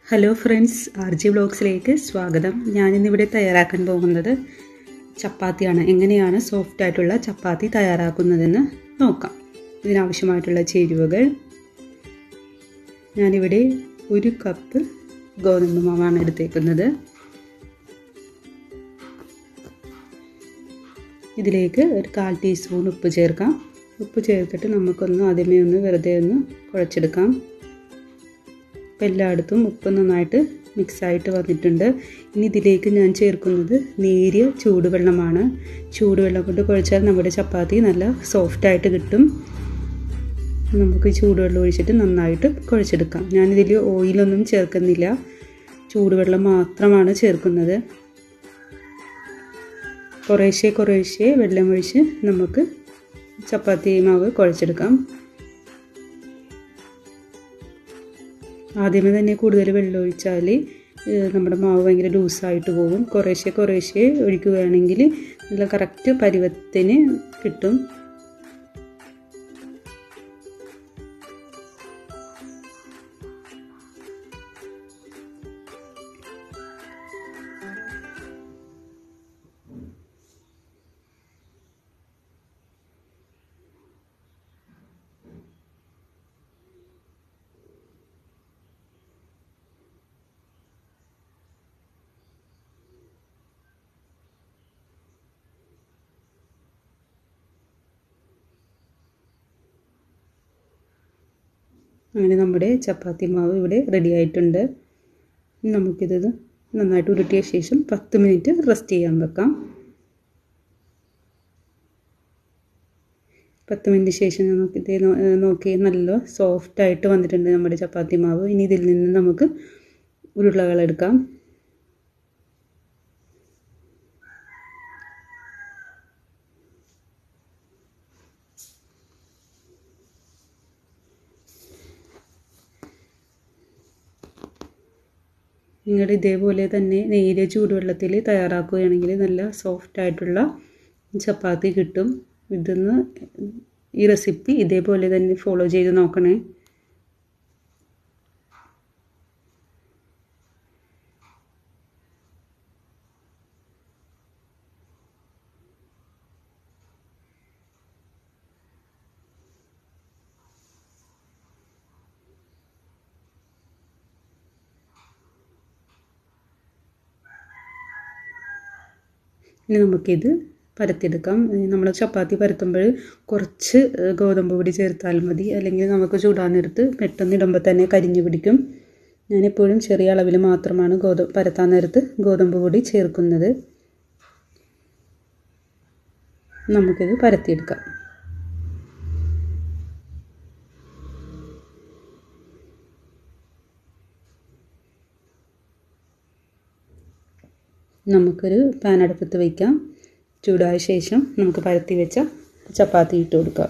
hello friends R G ബ്ലോഗ്സിലേക്ക് സ്വാഗതം ഞാനിന്നിവിടെ തയ്യാറാക്കാൻ പോകുന്നത് ചപ്പാത്തിയാണ് എങ്ങനെയാണ് സോഫ്റ്റ് ആയിട്ടുള്ള ചപ്പാത്തി തയ്യാറാക്കുന്നതെന്ന് നോക്കാം ഇതിനാവശ്യമായിട്ടുള്ള ചേരുവകൾ ഞാനിവിടെ ഒരു കപ്പ് ഗോതമ്പ് മാവാണ് എടുത്തേക്കുന്നത് ഇതിലേക്ക് ഒരു കാൽ ടീസ്പൂൺ ഉപ്പ് ചേർക്കാം ഉപ്പ് ചേർത്തിട്ട് നമുക്കൊന്ന് ആദ്യമേ ഒന്ന് വെറുതെ ഒന്ന് കുഴച്ചെടുക്കാം ഇപ്പം എല്ലായിടത്തും ഉപ്പ് നന്നായിട്ട് മിക്സായിട്ട് വന്നിട്ടുണ്ട് ഇനി ഇതിലേക്ക് ഞാൻ ചേർക്കുന്നത് നേരിയ ചൂടുവെള്ളമാണ് ചൂടുവെള്ളം കൊണ്ട് കുഴച്ചാൽ നമ്മുടെ ചപ്പാത്തി നല്ല സോഫ്റ്റായിട്ട് കിട്ടും നമുക്ക് ചൂടുവെള്ളം ഒഴിച്ചിട്ട് നന്നായിട്ട് കുഴച്ചെടുക്കാം ഞാനിതിൽ ഓയിലൊന്നും ചേർക്കുന്നില്ല ചൂടുവെള്ളം മാത്രമാണ് ചേർക്കുന്നത് കുറേശ്ശെ കുറേശ്ശെ വെള്ളമൊഴിച്ച് നമുക്ക് ചപ്പാത്തി മാവ് കുഴച്ചെടുക്കാം ആദ്യമേ തന്നെ കൂടുതൽ വെള്ളം ഒഴിച്ചാൽ നമ്മുടെ മാവ് ഭയങ്കര ലൂസായിട്ട് പോകും കുറേശ്ശെ കുറേശ്ശെ ഒഴിക്കുകയാണെങ്കിൽ നല്ല കറക്റ്റ് പരുവത്തിന് കിട്ടും അങ്ങനെ നമ്മുടെ ചപ്പാത്തി മാവ് ഇവിടെ റെഡി ആയിട്ടുണ്ട് നമുക്കിത് നന്നായിട്ട് ഉരുട്ടിയ ശേഷം പത്ത് മിനിറ്റ് റെസ്റ്റ് ചെയ്യാൻ വെക്കാം പത്ത് മിനിറ്റ് ശേഷം നമുക്കിത് നോക്കി നല്ല സോഫ്റ്റായിട്ട് വന്നിട്ടുണ്ട് നമ്മുടെ ചപ്പാത്തി മാവ് ഇനി ഇതിൽ നിന്ന് നമുക്ക് ഉരുളകൾ എടുക്കാം നിങ്ങൾ ഇതേപോലെ തന്നെ നേരിയ ചൂടുവെള്ളത്തിൽ തയ്യാറാക്കുകയാണെങ്കിൽ നല്ല സോഫ്റ്റ് ആയിട്ടുള്ള ചപ്പാത്തി കിട്ടും ഇതൊന്ന് ഈ റെസിപ്പി ഇതേപോലെ തന്നെ ഫോളോ ചെയ്ത് നോക്കണേ ഇനി നമുക്കിത് പരത്തിയെടുക്കാം നമ്മൾ ചപ്പാത്തി പരത്തുമ്പോൾ കുറച്ച് ഗോതമ്പ് പൊടി ചേർത്താൽ മതി അല്ലെങ്കിൽ നമുക്ക് ചൂടാൻ നേരത്ത് പെട്ടെന്ന് ഇടുമ്പോൾ തന്നെ കരിഞ്ഞു പിടിക്കും ഞാനെപ്പോഴും ചെറിയ അളവിൽ മാത്രമാണ് ഗോതമ്പ് പരത്താൻ നേരത്ത് ഗോതമ്പ് പൊടി ചേർക്കുന്നത് നമുക്കിത് പരത്തിയെടുക്കാം നമുക്കൊരു പാൻ അടുപ്പത്ത് വയ്ക്കാം ചൂടായ ശേഷം നമുക്ക് പരത്തി വെച്ച ചപ്പാത്തി ഇട്ട് കൊടുക്കാം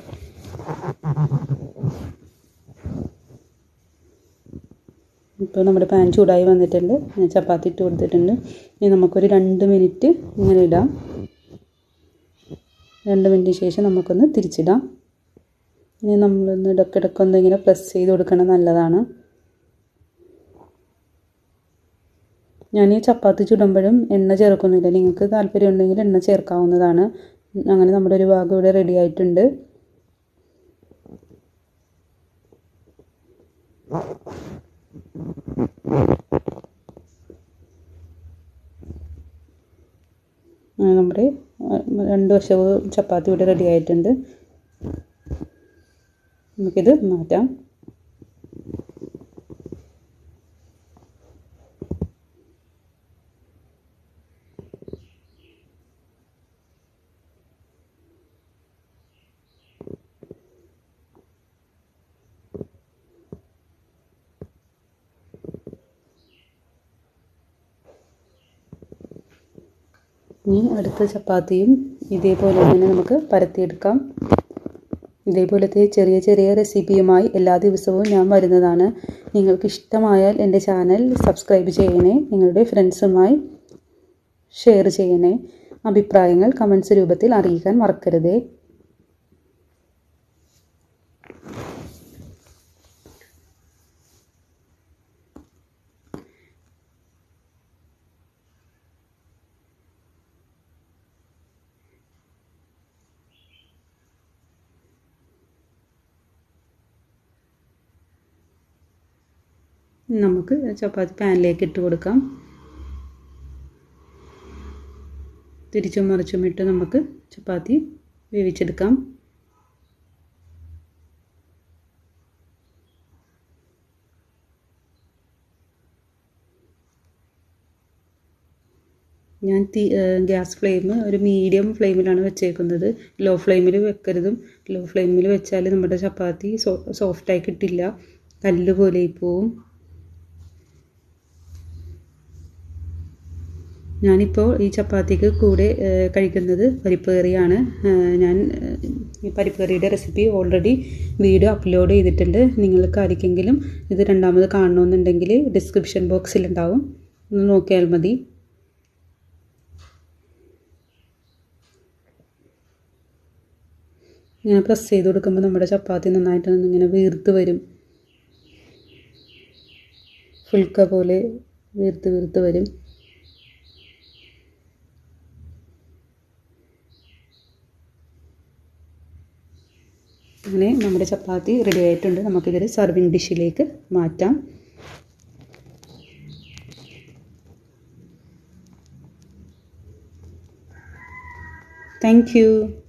ഇപ്പോൾ നമ്മുടെ പാൻ ചൂടായി വന്നിട്ടുണ്ട് ഞാൻ ചപ്പാത്തി ഇട്ട് കൊടുത്തിട്ടുണ്ട് ഇനി നമുക്കൊരു രണ്ട് മിനിറ്റ് ഇങ്ങനെ ഇടാം രണ്ട് മിനിറ്റിന് ശേഷം നമുക്കൊന്ന് തിരിച്ചിടാം ഇനി നമ്മളൊന്ന് ഇടയ്ക്കിടയ്ക്കൊന്ന് ഇങ്ങനെ പ്രസ് ചെയ്ത് കൊടുക്കണം നല്ലതാണ് ഞാൻ ഈ ചപ്പാത്തി ചുടുമ്പോഴും എണ്ണ ചേർക്കുന്നില്ല നിങ്ങൾക്ക് താല്പര്യം ഉണ്ടെങ്കിൽ എണ്ണ ചേർക്കാവുന്നതാണ് അങ്ങനെ നമ്മുടെ ഒരു ഭാഗം ഇവിടെ റെഡി ആയിട്ടുണ്ട് നമ്മുടെ രണ്ട് വശവും ചപ്പാത്തി ഇവിടെ റെഡി ആയിട്ടുണ്ട് നമുക്കിത് മാറ്റാം ഇനി അടുത്ത ചപ്പാത്തിയും ഇതേപോലെ തന്നെ നമുക്ക് പരത്തിയെടുക്കാം ഇതേപോലത്തെ ചെറിയ ചെറിയ റെസിപ്പിയുമായി എല്ലാ ദിവസവും ഞാൻ വരുന്നതാണ് നിങ്ങൾക്ക് ഇഷ്ടമായാൽ എൻ്റെ ചാനൽ സബ്സ്ക്രൈബ് ചെയ്യണേ നിങ്ങളുടെ ഫ്രണ്ട്സുമായി ഷെയർ ചെയ്യണേ അഭിപ്രായങ്ങൾ കമൻസ് രൂപത്തിൽ അറിയിക്കാൻ മറക്കരുതേ നമുക്ക് ചപ്പാത്തി പാനിലേക്ക് ഇട്ട് കൊടുക്കാം തിരിച്ചും മറിച്ചും ഇട്ട് നമുക്ക് ചപ്പാത്തി വേവിച്ചെടുക്കാം ഞാൻ തീ ഗ്യാസ് ഫ്ലെയിം ഒരു മീഡിയം ഫ്ലെയിമിലാണ് വെച്ചേക്കുന്നത് ലോ ഫ്ലെയിമിൽ വെക്കരുതും ലോ ഫ്ലെയിമിൽ വെച്ചാൽ നമ്മുടെ ചപ്പാത്തി സോ സോഫ്റ്റായി കിട്ടില്ല കല്ല് പോലെ പോവും ഞാനിപ്പോൾ ഈ ചപ്പാത്തിക്ക് കൂടെ കഴിക്കുന്നത് പരിപ്പ് കറിയാണ് ഞാൻ ഈ പരിപ്പ് കറിയുടെ റെസിപ്പി ഓൾറെഡി വീഡിയോ അപ്ലോഡ് ചെയ്തിട്ടുണ്ട് നിങ്ങൾക്ക് ആർക്കെങ്കിലും ഇത് രണ്ടാമത് കാണണമെന്നുണ്ടെങ്കിൽ ഡിസ്ക്രിപ്ഷൻ ബോക്സിലുണ്ടാവും ഒന്ന് നോക്കിയാൽ മതി ഇങ്ങനെ പ്രസ് ചെയ്ത് കൊടുക്കുമ്പോൾ നമ്മുടെ ചപ്പാത്തി നന്നായിട്ട് ഇങ്ങനെ വീർത്ത് വരും ഫുൾക്ക പോലെ വീർത്ത് വീർത്ത് വരും അങ്ങനെ നമ്മുടെ ചപ്പാത്തി റെഡി ആയിട്ടുണ്ട് നമുക്കിതൊരു സർവിങ് ഡിഷിലേക്ക് മാറ്റാം താങ്ക്